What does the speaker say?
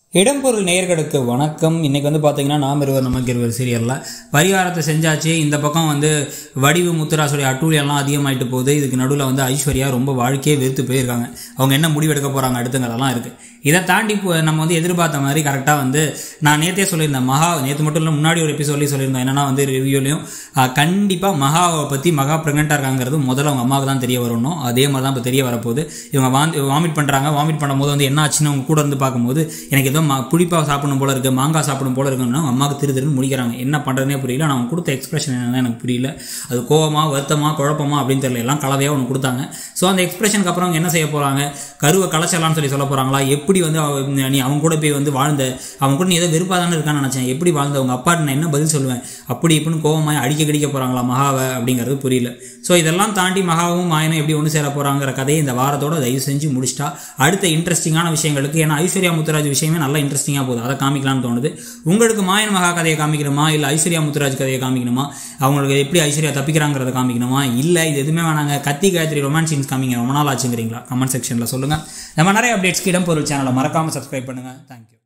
இடம்பொருள் நேயர்களுக்கு வணக்கம் இன்னைக்கு வந்து பார்த்தீங்கன்னா நாம் இருவர் நமக்கு இருவர் சீரியலில் பரிகாரத்தை செஞ்சாச்சு இந்த பக்கம் வந்து வடிவு முத்துராசுடைய அட்டூழியெல்லாம் அதிகமாயிட்டு போகுது இதுக்கு நடுவில் வந்து ஐஸ்வர்யா ரொம்ப வாழ்க்கையே வெறுத்து போயிருக்காங்க அவங்க என்ன முடிவெடுக்க போகிறாங்க அடுத்துங்கிறதெல்லாம் இருக்குது இதை தாண்டி இப்போ நம்ம வந்து எதிர்பார்த்த மாதிரி கரெக்டாக வந்து நான் நேற்றே சொல்லியிருந்தேன் மகா நேற்று மட்டும் இல்லை முன்னாடி ஒரு எபிசோட்லேயும் சொல்லியிருந்தேன் என்னன்னா வந்து ரிவ்யூலையும் கண்டிப்பாக மகாவை பற்றி மகா ப்ரெக்னெண்ட்டாக இருக்காங்கிறது முதல்ல அவங்க அம்மாவுக்கு தான் தெரிய வரணும் அதே மாதிரி தான் இப்போ தெரிய வரப்போகுது இவங்க வாந்தி வாமிட் பண்ணுறாங்க வாமிட் பண்ணும்போது வந்து என்ன ஆச்சுன்னு அவங்க கூட இருந்து பார்க்கும்போது எனக்கு ஏதோ மா புளிப்பாக சாப்பிடணும் போல இருக்குது மாங்காய் சாப்பிடணும் போல இருக்குன்னு அவங்க அம்மாவுக்கு திரு திருன்னு முடிக்கிறாங்க என்ன பண்ணுறதுனே புரியல ஆனால் அவங்க கொடுத்த எக்ஸ்பிரஷன் என்னன்னு எனக்கு புரியல அது கோவமா வருத்தமா குழப்பமா அப்படின்னு தெரியல எல்லாம் கலவையாக ஒன்று கொடுத்தாங்க ஸோ அந்த எக்ஸ்பிரஷனுக்கு அப்புறம் அவங்க என்ன செய்ய போகிறாங்க கருவை கலைச்சலாம்னு சொல்லி சொல்ல போகிறாங்களா எப்படி வந்து அவ- நீ அவங்க கூட போய் வந்து வாழ்ந்த அவங்க கூட நீ ஏதோ வெறுப்பாக தானே இருக்கான்னு நினச்சேன் எப்படி வாழ்ந்த அவங்க அப்பாட்டு நான் என்ன பதில் சொல்லுவேன் அப்படி இப்படின்னு கோவமாய் அடிக்க கடிக்க போகிறாங்களா மகாவை அப்படிங்கிறது புரியல ஸோ இதெல்லாம் தாண்டி மகாவும் மாயனும் எப்படி ஒன்று சேர போகிறாங்கிற கதையை இந்த வாரத்தோட தயவு செஞ்சு முடிச்சிட்டா அடுத்த இன்ட்ரெஸ்டிங்கான விஷயங்களுக்கு ஏன்னா ஐஸ்வர்யா முத்துராஜ் விஷயமே நல்லா இன்ட்ரெஸ்டிங்காக போகுது அதை காமிக்கலாம்னு தோணுது உங்களுக்கு மாயன் மகா கதையை காமிக்கணுமா இல்லை ஐஸ்வர்யா முத்துராஜ் கதையை காமிக்கணுமா அவங்களுக்கு எப்படி ஐஸ்வர்யா தப்பிக்கிறாங்கிறத காமிக்கணுமா இல்லை இது எதுவுமே வேணாங்க கத்தி காயத்ரி ரொமான்ஸ் சீன்ஸ் காமிங்க ரொம்ப நாள் ஆச்சுங்கிறீங்களா கமெண்ட் செக்ஷனில் சொல்லுங்கள் நம்ம நிறைய அப்டேட்ஸ்க்கு இடம் பொருள் சேனலை மறக்காமல் சப்ஸ்கிரைப் பண்ணுங்கள் தேங்க்யூ